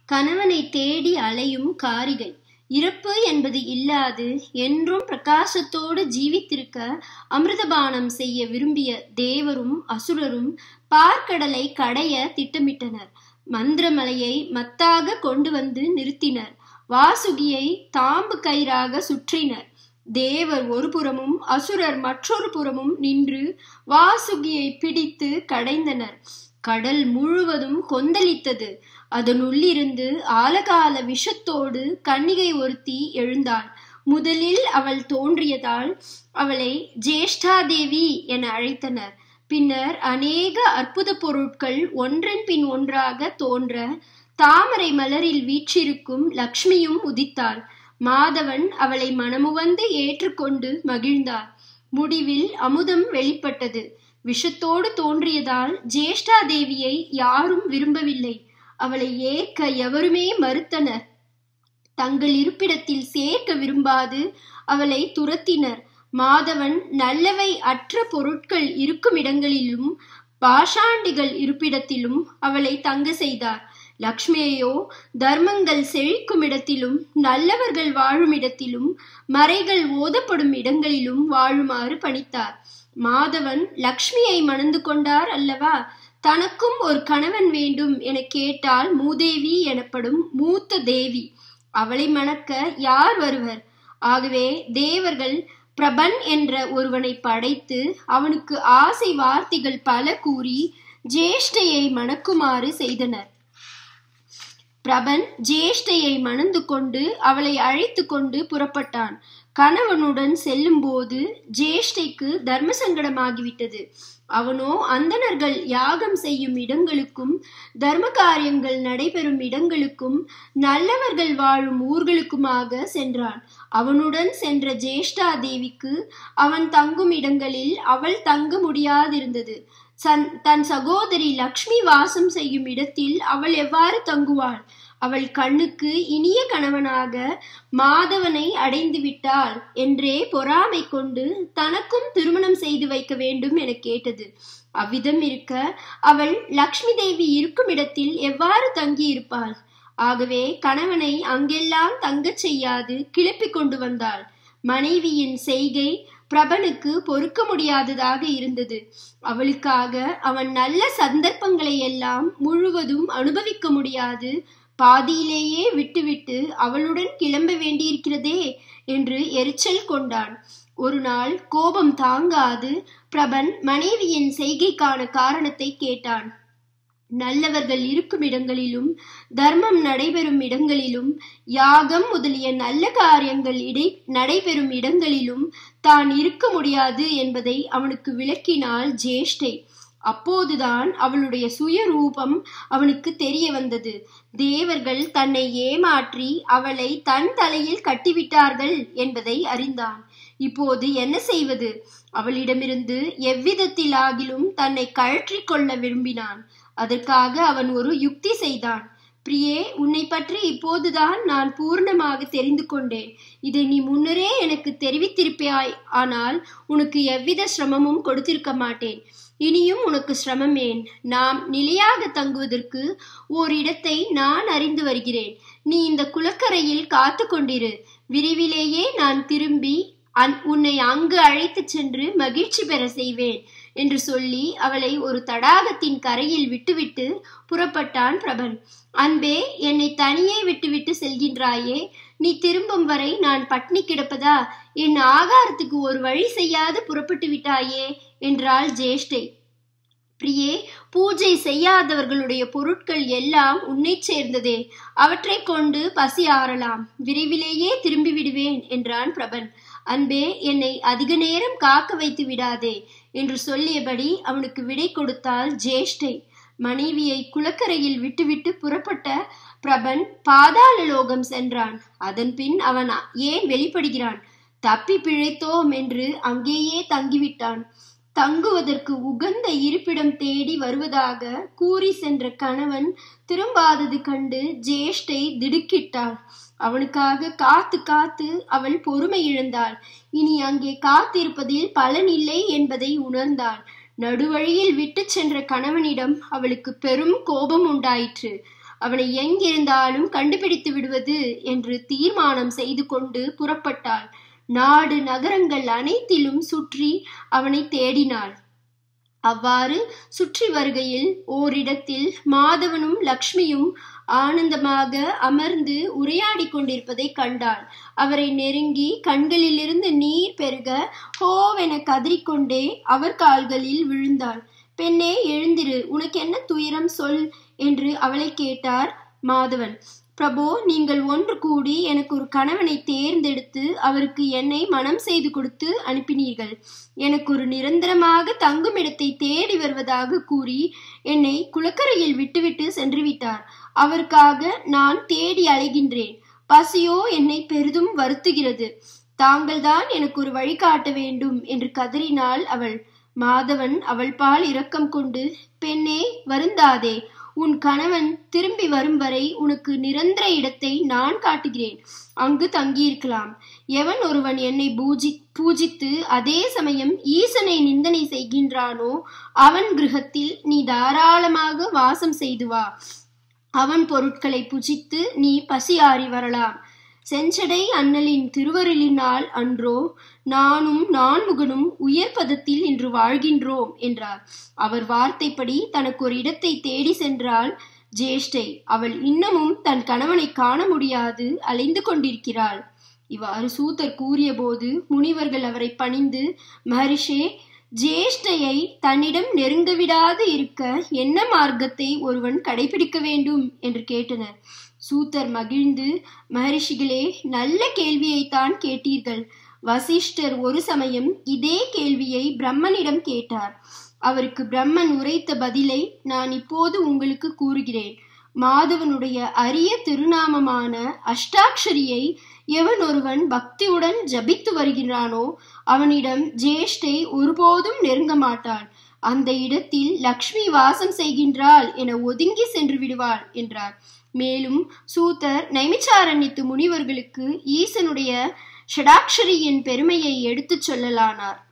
கணவனை தேடி அலையும் காரிகை இறப்பு என்பது இல்லாது என்றும் பிரகாசத்தோடு ஜீவித்திருக்க அமிர்தபானம் செய்ய விரும்பிய தேவரும் அசுரரும் பார்க்கடலை கடைய திட்டமிட்டனர் மந்திரமலையை மத்தாக கொண்டு வந்து நிறுத்தினர் வாசுகியை தாம்பு கயிறாக சுற்றினர் தேவர் ஒரு புறமும் அசுரர் மற்றொரு புறமும் நின்று வாசுகியை பிடித்து கடைந்தனர் கடல் முழுவதும் கொந்தளித்தது அதனுள்ளிருந்து ஆலகால விஷத்தோடு கன்னிகை ஒருத்தி எழுந்தாள் முதலில் அவள் தோன்றியதால் அவளை ஜேஷ்டாதேவி என அழைத்தனர் பின்னர் அநேக அற்புத பொருட்கள் ஒன்றன் பின் ஒன்றாக தோன்ற தாமரை மலரில் வீற்றிருக்கும் லக்ஷ்மியும் உதித்தாள் மாதவன் அவளை மனமுவந்து ஏற்றுக்கொண்டு மகிழ்ந்தார் முடிவில் அமுதம் வெளிப்பட்டது விஷத்தோடு தோன்றியதால் ஜேஷ்டா தேவியை யாரும் விரும்பவில்லை அவளை ஏற்க எவருமே மறுத்தனர் தங்கள் இருப்பிடத்தில் சேர்க்க விரும்பாது அவளை துரத்தினர் மாதவன் நல்லவை அற்ற பொருட்கள் இருக்கும் இடங்களிலும் பாஷாண்டிகள் இருப்பிடத்திலும் அவளை தங்க செய்தார் லக்ஷ்மியையோ தர்மங்கள் செழிக்கும் இடத்திலும் நல்லவர்கள் வாழும் இடத்திலும் மறைகள் ஓதப்படும் இடங்களிலும் வாழுமாறு பணித்தார் மாதவன் லக்ஷ்மியை மணந்து கொண்டார் அல்லவா தனக்கும் ஒரு கணவன் வேண்டும் என கேட்டால் மூதேவி எனப்படும் மூத்த தேவி அவளை மணக்க யார் வருவர் ஆகவே தேவர்கள் பிரபன் என்ற ஒருவனை படைத்து அவனுக்கு ஆசை வார்த்தைகள் பல கூறி ஜேஷ்டையை மணக்குமாறு செய்தனர் பிரபன் ஜேஷ்டையை மணந்து கொண்டு அவளை அழைத்து கொண்டு புறப்பட்டான் கணவனுடன் செல்லும் போது ஜேஷ்டைக்கு தர்ம சங்கடமாகிவிட்டது அவனோ அந்தணர்கள் யாகம் செய்யும் இடங்களுக்கும் தர்ம காரியங்கள் நடைபெறும் இடங்களுக்கும் நல்லவர்கள் வாழும் ஊர்களுக்குமாக சென்றான் அவனுடன் சென்ற ஜேஷ்டா தேவிக்கு அவன் தங்கும் இடங்களில் அவள் தங்க முடியாதிருந்தது தன் சகோதரி லக்ஷ்மி வாசம் செய்யும் இடத்தில் அவள் எவ்வாறு தங்குவாள் அவள் கண்ணுக்கு இனிய கணவனாக மாதவனை அடைந்து விட்டாள் என்றே பொறாமை கொண்டு தனக்கும் திருமணம் செய்து வைக்க வேண்டும் என கேட்டது அவ்விதம் இருக்க அவள் லக்ஷ்மி தேவி இருக்கும் இடத்தில் எவ்வாறு தங்கி இருப்பாள் ஆகவே கணவனை அங்கெல்லாம் தங்கச் செய்யாது கிளப்பி கொண்டு வந்தாள் மனைவியின் செய்கை பிரபனுக்கு பொறுக்க முடியாததாக இருந்தது அவளுக்காக அவன் நல்ல சந்தர்ப்பங்களை எல்லாம் முழுவதும் அனுபவிக்க முடியாது பாதியிலேயே விட்டுவிட்டு அவளுடன் கிளம்ப வேண்டியிருக்கிறதே என்று எரிச்சல் கொண்டான் ஒரு நாள் கோபம் தாங்காது பிரபன் மனைவியின் செய்கைக்கான காரணத்தை கேட்டான் நல்லவர்கள் இருக்கும் இடங்களிலும் தர்மம் நடைபெறும் இடங்களிலும் யாகம் முதலிய நல்ல காரியங்கள் இடை நடைபெறும் இடங்களிலும் தான் இருக்க முடியாது என்பதை அவனுக்கு விளக்கினாள் ஜேஷ்டை அப்போதுதான் அவளுடைய சுயரூபம் அவனுக்கு தெரிய வந்தது தேவர்கள் தன்னை ஏமாற்றி அவளை தன் தலையில் கட்டிவிட்டார்கள் என்பதை அறிந்தான் இப்போது என்ன செய்வது அவளிடமிருந்து எவ்விதத்திலாகிலும் தன்னை கழற்றி கொள்ள விரும்பினான் அதற்காக அவன் ஒரு யுக்தி செய்தான் பிரியே உன்னை பற்றி இப்போதுதான் நான் பூர்ணமாக தெரிந்து கொண்டேன் இதை நீ முன்னரே எனக்கு தெரிவித்திருப்பாய் ஆனால் உனக்கு எவ்வித சிரமமும் கொடுத்திருக்க மாட்டேன் இனியும் உனக்கு சிரமம் ஏன் நாம் நிலையாக தங்குவதற்கு ஓரிடத்தை நான் அறிந்து வருகிறேன் நீ இந்த குளக்கரையில் காத்து கொண்டிரு விரைவிலேயே நான் திரும்பி உன்னை அங்கு அழைத்து சென்று மகிழ்ச்சி பெற செய்வேன் என்று சொல்லி அவளை ஒரு தடாகத்தின் கரையில் விட்டுவிட்டு புறப்பட்டான் பிரபன் அன்பே என்னை தனியே விட்டுவிட்டு செல்கின்றாயே நீ திரும்பும் வரை நான் பட்னி கிடப்பதா என் ஆகாரத்துக்கு ஒரு வழி செய்யாது புறப்பட்டு விட்டாயே என்றாள் ஜேஷ்டை பிரியே பூஜை செய்யாதவர்களுடைய பொருட்கள் எல்லாம் உன்னை சேர்ந்ததே அவற்றை கொண்டு பசி ஆறலாம் விரைவிலேயே திரும்பி விடுவேன் என்றான் பிரபன் அன்பே என்னை அதிக நேரம் காக்க வைத்து விடாதே என்று சொல்லியபடி அவனுக்கு விடை கொடுத்தாள் ஜேஷ்டை மனைவியை குளக்கரையில் விட்டுவிட்டு புறப்பட்ட பிரபன் பாதாள லோகம் சென்றான் அதன் பின் அவன் ஏன் வெளிப்படுகிறான் தப்பி பிழைத்தோம் என்று அங்கேயே தங்கிவிட்டான் தங்குவதற்கு உகந்த இருப்பிடம் தேடி வருவதாக கூறி சென்ற கணவன் திரும்பாதது கண்டு ஜேஷ்டை திடுக்கிட்டாள் அவனுக்காக காத்து காத்து அவள் பொறுமை இழந்தாள் இனி அங்கே காத்திருப்பதில் பலன் இல்லை என்பதை உணர்ந்தாள் நடுவழியில் விட்டு சென்ற கணவனிடம் அவளுக்கு பெரும் கோபம் உண்டாயிற்று அவனை எங்கிருந்தாலும் கண்டுபிடித்து விடுவது என்று தீர்மானம் செய்து கொண்டு புறப்பட்டாள் நாடு நகரங்கள் அனைத்திலும் சுற்றி அவனை தேடினாள் அவ்வாறு சுற்றி வருகையில் ஓரிடத்தில் மாதவனும் லக்ஷ்மியும் ஆனந்தமாக அமர்ந்து உரையாடி கொண்டிருப்பதை கண்டாள் அவரை நெருங்கி கண்களிலிருந்து நீர் பெருக ஹோவென கதறிக்கொண்டே அவர் கால்களில் விழுந்தாள் பெண்ணே எழுந்திரு உனக்கு என்ன துயரம் சொல் என்று அவளை கேட்டார் மாதவன் பிரபோ நீங்கள் ஒன்று கூடி எனக்கு ஒரு கணவனை தேர்ந்தெடுத்து அவருக்கு என்னை மனம் செய்து கொடுத்து அனுப்பினீர்கள் எனக்கு ஒரு நிரந்தரமாக தங்கும் இடத்தை தேடி வருவதாக கூறி என்னை குளக்கரையில் விட்டுவிட்டு சென்று விட்டார் அவருக்காக நான் தேடி அலைகின்றேன் பசியோ என்னை பெரிதும் வருத்துகிறது தாங்கள்தான் எனக்கு ஒரு வழிகாட்ட வேண்டும் என்று கதறினாள் அவள் மாதவன் அவள் பால் இரக்கம் கொண்டு பெண்ணே வருந்தாதே உன் கணவன் திரும்பி வரும் வரை உனக்கு நிரந்தர இடத்தை நான் காட்டுகிறேன் அங்கு தங்கியிருக்கலாம் எவன் ஒருவன் என்னை பூஜி பூஜித்து அதே சமயம் ஈசனை நிந்தனை செய்கின்றானோ அவன் கிரகத்தில் நீ தாராளமாக வாசம் செய்து வா அவன் பொருட்களை புஜித்து நீ பசியாறி வரலாம் செஞ்சடை அண்ணலின் திருவருளினால் அன்றோ நானும் நான்முகனும் உயர் பதத்தில் இன்று வாழ்கின்றோம் என்றார் அவர் வார்த்தைப்படி தனக்கு ஒரு இடத்தை தேடி சென்றால் ஜேஷ்டை அவள் இன்னமும் தன் கணவனை காண முடியாது அலைந்து கொண்டிருக்கிறாள் இவ்வாறு சூத்தர் கூறியபோது முனிவர்கள் அவரை பணிந்து மகரிஷே ஜேஷ்டையை தன்னிடம் நெருங்க விடாது இருக்க என்ன மார்க்கத்தை ஒருவன் கடைபிடிக்க வேண்டும் என்று கேட்டனர் சூத்தர் மகிழ்ந்து மகரிஷிகளே நல்ல கேள்வியைத்தான் கேட்டீர்கள் வசிஷ்டர் ஒரு சமயம் இதே கேள்வியை பிரம்மனிடம் கேட்டார் அவருக்கு பிரம்மன் உரைத்த பதிலை நான் இப்போது உங்களுக்கு கூறுகிறேன் மாதவனுடைய அரிய திருநாமமான அஷ்டாட்சரியை எவன் ஒருவன் பக்தியுடன் ஜபித்து வருகிறானோ அவனிடம் ஜேஷ்டை ஒருபோதும் நெருங்க மாட்டாள் அந்த இடத்தில் லக்ஷ்மி வாசம் செய்கின்றாள் என ஒதுங்கி சென்று விடுவாள் என்றார் மேலும் சூத்தர் நைமிச்சாரண்யத்து முனிவர்களுக்கு ஈசனுடைய ஷடாட்சரியின் பெருமையை எடுத்துச் சொல்லலானார்